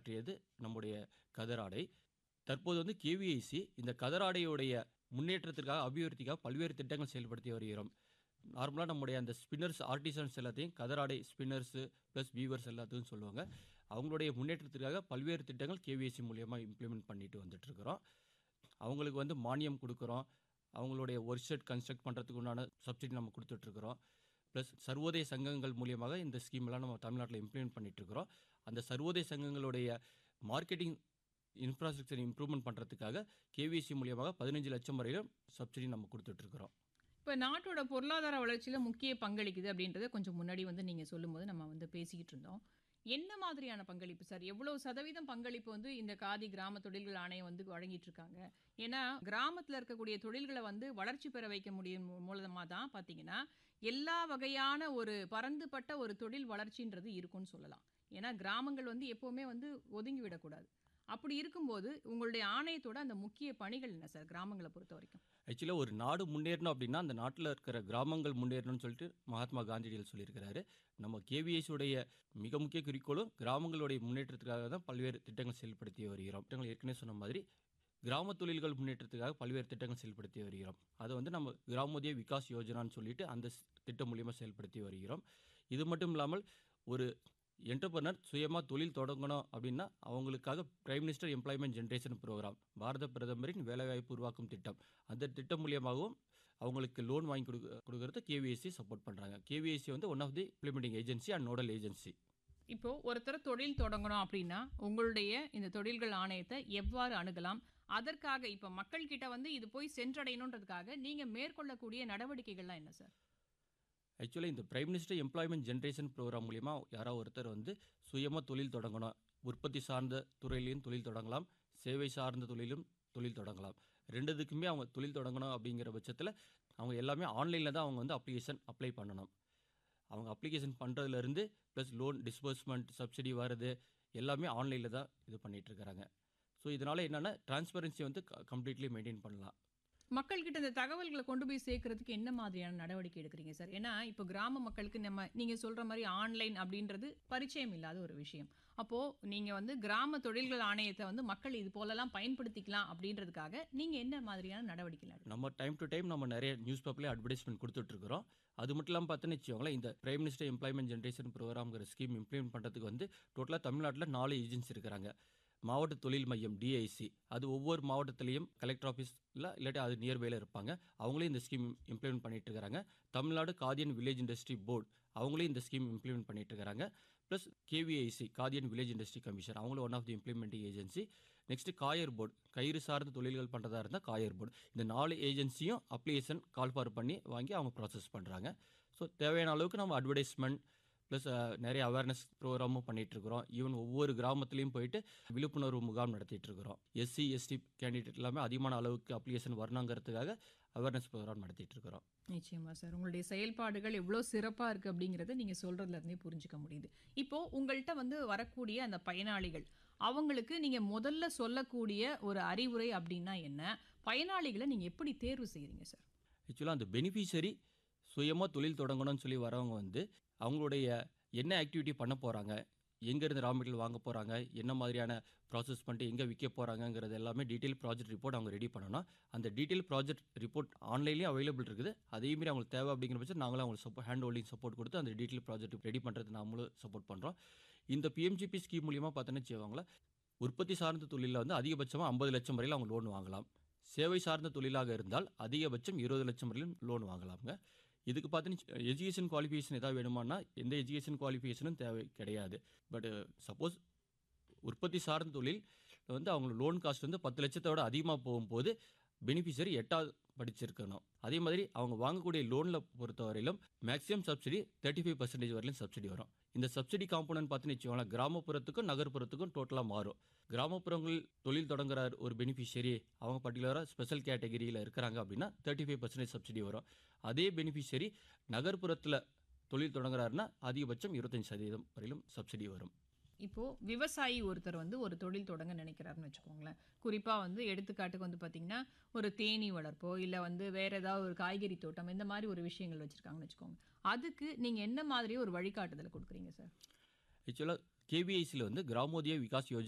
பற்றியது நம்முடைய கதராடை தற்போது வந்து கேவிஐசி இந்த கதராடையுடைய முன்னேற்றத்திற்காக அபிவிருத்திக்காக பல்வேறு திட்டங்கள் செயல்படுத்தி வருகிறோம் நார்மலாக நம்முடைய அந்த ஸ்பின்னர்ஸ் ஆர்டிசன்ஸ் எல்லாத்தையும் கதராடை ஸ்பின்னர்ஸு ப்ளஸ் வீவர்ஸ் எல்லாத்தையும் சொல்லுவாங்க அவங்களுடைய முன்னேற்றத்திற்காக பல்வேறு திட்டங்கள் கேவிஐசி மூலியமாக இம்ப்ளிமெண்ட் பண்ணிட்டு வந்துட்டுருக்குறோம் அவங்களுக்கு வந்து மானியம் கொடுக்குறோம் அவங்களுடைய ஒர்க் ஷெட் கன்ஸ்ட்ரக்ட் பண்ணுறதுக்கு உண்டான சப்சிடி நம்ம கொடுத்துட்ருக்குறோம் ப்ளஸ் சர்வோதய சங்கங்கள் மூலியமாக இந்த ஸ்கீம்லாம் நம்ம தமிழ்நாட்டில் இம்ப்ளிமெண்ட் பண்ணிகிட்ருக்குறோம் அந்த சர்வோதய சங்கங்களுடைய மார்க்கெட்டிங் இன்ஃப்ராஸ்ட்ரக்சர் இம்ப்ரூவ்மெண்ட் பண்ணுறதுக்காக கேவிசி மூலியமாக பதினஞ்சு லட்சம் வரையிலும் சப்சிடி நம்ம கொடுத்துட்ருக்குறோம் இப்போ நாட்டோட பொருளாதார வளர்ச்சியில் முக்கிய பங்களிக்குது அப்படின்றத கொஞ்சம் முன்னாடி வந்து நீங்கள் சொல்லும்போது நம்ம வந்து பேசிக்கிட்டு இருந்தோம் என்ன மாதிரியான பங்களிப்பு சார் எவ்வளவு சதவீதம் பங்களிப்பு வந்து இந்த காதி கிராம தொழில்கள் ஆணையம் வந்து வழங்கிட்டு இருக்காங்க ஏன்னா கிராமத்தில் இருக்கக்கூடிய தொழில்களை வந்து வளர்ச்சி பெற வைக்க முடியும் மூலமாக தான் பார்த்தீங்கன்னா எல்லா வகையான ஒரு பரந்துபட்ட ஒரு தொழில் வளர்ச்சின்றது இருக்கும்னு சொல்லலாம் ஏன்னா கிராமங்கள் வந்து எப்போவுமே வந்து ஒதுங்கி விடக்கூடாது அப்படி இருக்கும்போது உங்களுடைய ஆணையத்தோட அந்த முக்கிய பணிகள் என்ன சார் கிராமங்களை பொறுத்த வரைக்கும் ஆக்சுவலாக ஒரு நாடு முன்னேறணும் அப்படின்னா அந்த நாட்டில் இருக்கிற கிராமங்கள் முன்னேறணும்னு சொல்லிட்டு மகாத்மா காந்தியடிகள் சொல்லியிருக்கிறாரு நம்ம KVS உடைய மிக முக்கிய குறிக்கோளும் கிராமங்களுடைய முன்னேற்றத்துக்காக தான் பல்வேறு திட்டங்கள் செயல்படுத்தி வருகிறோம் திட்டங்கள் ஏற்கனவே சொன்ன மாதிரி கிராம தொழில்கள் முன்னேற்றத்துக்காக பல்வேறு திட்டங்கள் செயல்படுத்தி வருகிறோம் அதை வந்து நம்ம கிராமோதய விகாஸ் யோஜனான்னு சொல்லிட்டு அந்த ஸ்- திட்டம் மூலியமாக செயல்படுத்தி வருகிறோம் இது மட்டும் இல்லாமல் ஒரு என்டர்பிரனர் சுயமாக தொழில் தொடங்கணும் அப்படின்னா அவங்களுக்காக prime minister employment generation programme பாரத பிரதமரின் வேலைவாய்ப்பு உருவாக்கும் திட்டம் அந்த திட்டம் மூலியமாகவும் அவங்களுக்கு லோன் வாங்கி கொடுக்க கொடுக்கறது கேவிஎஸ்சி சப்போர்ட் பண்ணுறாங்க கேவிஎஸ்சி வந்து one of the implementing agency and nodal agency இப்போ ஒருத்தர் தொழில் தொடங்கணும் அப்படின்னா உங்களுடைய இந்த தொழில்கள் ஆணையத்தை எவ்வாறு அணுகலாம் அதற்காக இப்போ மக்கள் கிட்ட வந்து இது போய் சென்றடையணுன்றதுக்காக நீங்க மேற்கொள்ளக்கூடிய நடவடிக்கைகள்லாம் என்ன சார் ஆக்சுவலாக இந்த prime minister employment generation programme மூலிமா யாரோ ஒருத்தர் வந்து சுயமாக தொழில் தொடங்கணும் உற்பத்தி சார்ந்த துறையிலையும் தொழில் தொடங்கலாம் சேவை சார்ந்த தொழிலும் தொழில் தொடங்கலாம் ரெண்டுத்துக்குமே அவங்க தொழில் தொடங்கணும் அப்படிங்கிற பட்சத்தில் அவங்க எல்லாமே ஆன்லைனில் தான் அவங்க வந்து அப்ளிகேஷன் அப்ளை பண்ணணும் அவங்க அப்ளிகேஷன் பண்ணுறதுலேருந்து ப்ளஸ் லோன் டிஸ்பர்ஸ்மெண்ட் சப்சிடி வருது எல்லாமே ஆன்லைனில் தான் இது பண்ணிட்டு இருக்காங்க ஸோ இதனால் என்னென்னா டிரான்ஸ்பரன்சி வந்து கம்ப்ளீட்லி மெயின்டைன் பண்ணலாம் மக்கள் கிட்ட இந்த தகவல்களை கொண்டு போய் சேர்க்கறதுக்கு என்ன மாதிரியான நடவடிக்கை எடுக்கிறீங்க சார் ஏன்னா இப்போ கிராம மக்களுக்கு நம்ம நீங்க சொல்ற மாதிரி ஆன்லைன் அப்படின்றது பரிச்சயம் இல்லாத ஒரு விஷயம் அப்போ நீங்க வந்து கிராம தொழில்கள் ஆணையத்தை வந்து மக்கள் இது போலலாம் பயன்படுத்திக்கலாம் அப்படின்றதுக்காக நீங்க என்ன மாதிரியான நடவடிக்கை எடுக்கிறீங்க? நம்ம டைம் டு டைம் நம்ம நிறைய நியூஸ் பேப்பர்லேயே அட்வர்டைஸ்மெண்ட் கொடுத்துட்ருக்குறோம் அது மட்டும் இல்லாமல் பார்த்தோன்னு வச்சுக்கோங்களேன் இந்த பிரைம் மினிஸ்டர் எம்ப்ளாய்மெண்ட் ஜென்ரேஷன் ப்ரோக்ராம்ங்கிற ஸ்கீம் இம்ப்ளிமெண்ட் பண்ணுறதுக்கு வந்து டோட்டலாக தமிழ்நாட்டில் நாலு ஏஜென்சி இருக்கிறாங்க மாவட்ட தொழில் மையம் டிஐசி அது ஒவ்வொரு மாவட்டத்திலையும் கலெக்டர் ஆஃபீஸில் இல்லாட்டி அது நியர்பையில் இருப்பாங்க அவங்களே இந்த ஸ்கீம் இம்ப்ளிமெண்ட் பண்ணிட்டு இருக்காங்க Tamil Nadu Khadi and village industry board அவங்களே இந்த ஸ்கீம் இம்ப்ளிமெண்ட் பண்ணிட்டு இருக்காங்க plus KVIC Khadi and village industry commission அவங்களும் one of the implementing agency next coir board கயிறு சார்ந்த தொழில்கள் பண்ணுறதா இருந்தால் காயர் போர்டு இந்த நாலு ஏஜென்சியும் அப்ளிகேஷன் கால் ஃபார் பண்ணி வாங்கி அவங்க ப்ராசஸ் பண்ணுறாங்க ஸோ தேவையான அளவுக்கு நம்ம அட்வர்டைஸ்மெண்ட் ப்ளஸ் நிறைய அவேர்னஸ் ப்ரோக்ராமும் பண்ணிட்டு இருக்கிறோம் ஈவன் ஒவ்வொரு கிராமத்துலேயும் போயிட்டு விழிப்புணர்வு முகாம் நடத்திட்டு இருக்கிறோம் எஸ்சி எஸ்டி கேண்டிடேட் எல்லாமே அதிகமான அளவுக்கு அப்ளிகேஷன் வரணுங்கிறதுக்காக அவேர்னஸ் ப்ரோக்ராம் நடத்திட்டு இருக்கிறோம் நிச்சயமா சார் உங்களுடைய செயல்பாடுகள் எவ்வளோ சிறப்பாக இருக்குது அப்படிங்கிறத நீங்கள் சொல்கிறதுல இருந்தே புரிஞ்சுக்க முடியுது இப்போ உங்கள்கிட்ட வந்து வரக்கூடிய அந்த பயனாளிகள் அவங்களுக்கு நீங்கள் முதல்ல சொல்லக்கூடிய ஒரு அறிவுரை அப்படின்னா என்ன பயனாளிகளை நீங்கள் எப்படி தேர்வு செய்கிறீங்க சார் ஆக்சுவலாக அந்த பெனிஃபிஷரி சுயமாக தொழில் தொடங்கணும்னு சொல்லி வரவங்க வந்து அவங்களுடைய என்ன ஆக்டிவிட்டி பண்ண போகிறாங்க எங்கேருந்து ரா மெட்டீரியல் வாங்க போகிறாங்க என்ன மாதிரியான ப்ராசஸ் பண்ணிட்டு எங்கே விற்க போகிறாங்கங்கிறது எல்லாமே டீட்டெயில் ப்ராஜெக்ட் ரிப்போர்ட் அவங்க ரெடி பண்ணணும் அந்த டீட்டெயில் ப்ராஜெக்ட் ரிப்போர்ட் ஆன்லைன்லேயும் அவைலபிள் இருக்குது அதே மாதிரி அவங்களுக்கு தேவை அப்படிங்கிற பட்சம் நாங்களும் அவங்களுக்கு சப்போர்ட் ஹேண்ட் ஹோல்டிங் சப்போர்ட் கொடுத்து அந்த டீட்டெயில் ப்ராஜெக்ட் ரெடி பண்ணுறது நாமளும் சப்போர்ட் பண்ணுறோம் இந்த பிஎம்ஜிபி ஸ்கீம் மூலியமாக பார்த்தோன்னு வச்சுக்கோங்களேன் உற்பத்தி சார்ந்த தொழிலில் வந்து அதிகபட்சமாக ஐம்பது லட்சம் வரையில் அவங்க லோன் வாங்கலாம் சேவை சார்ந்த தொழிலாக இருந்தால் அதிகபட்சம் இருபது லட்சம் வரையிலும் லோன் வாங்கலாம்ங்க இதுக்கு பார்த்தீங்கன்னா எஜுகேஷன் குவாலிஃபிகேஷன் ஏதாவது வேணுமானா எந்த எஜுகேஷன் குவாலிஃபிகேஷனும் தேவை கிடையாது பட் சப்போஸ் உற்பத்தி சார்ந்த தொழில் வந்து அவங்க லோன் காஸ்ட் வந்து பத்து லட்சத்தோட அதிகமாக போகும்போது பெனிஃபிஷரி எட்டாவது படிச்சிருக்கணும் அதே மாதிரி அவங்க வாங்கக்கூடிய லோனில் பொறுத்தவரையிலும் maximum subsidy thirty five percentage வரையிலும் சப்சிடி வரும் இந்த சப்சிடி காம்பனன்ட் பார்த்துன்னு வச்சுக்கோங்களேன் கிராமப்புறத்துக்கும் நகர்ப்புறத்துக்கும் டோட்டலாக மாறும் கிராமப்புறங்கள் தொழில் தொடங்குற ஒரு பெனிஃபிஷியரி அவங்க பர்டிகுலராக ஸ்பெஷல் கேட்டகரியில் இருக்கிறாங்க அப்படின்னா தேர்ட்டி ஃபைவ் பர்சன்டேஜ் சப்சிடி வரும் அதே பெனிஃபிஷியரி நகர்ப்புறத்தில் தொழில் தொடங்குறாருன்னா அதிகபட்சம் இருபத்தஞ்சு சதவீதம் வரையிலும் சப்சிடி வரும் இப்போ விவசாயி ஒருத்தர் வந்து ஒரு தொழில் தொடங்க நினைக்கிறாருன்னு வச்சுக்கோங்களேன் குறிப்பா வந்து எடுத்துக்காட்டுக்கு வந்து பாத்தீங்கன்னா ஒரு தேனீ வளர்ப்போ இல்ல வந்து வேற ஏதாவது ஒரு காய்கறி தோட்டம் இந்த மாதிரி ஒரு விஷயங்கள் வச்சிருக்காங்கன்னு வச்சுக்கோங்க அதுக்கு நீங்க என்ன மாதிரி ஒரு வழிகாட்டுதல் கொடுக்குறீங்க சார் ஆக்சுவலாக கேவிஐசியில் வந்து கிராமோதய விகாஸ் யோஜனா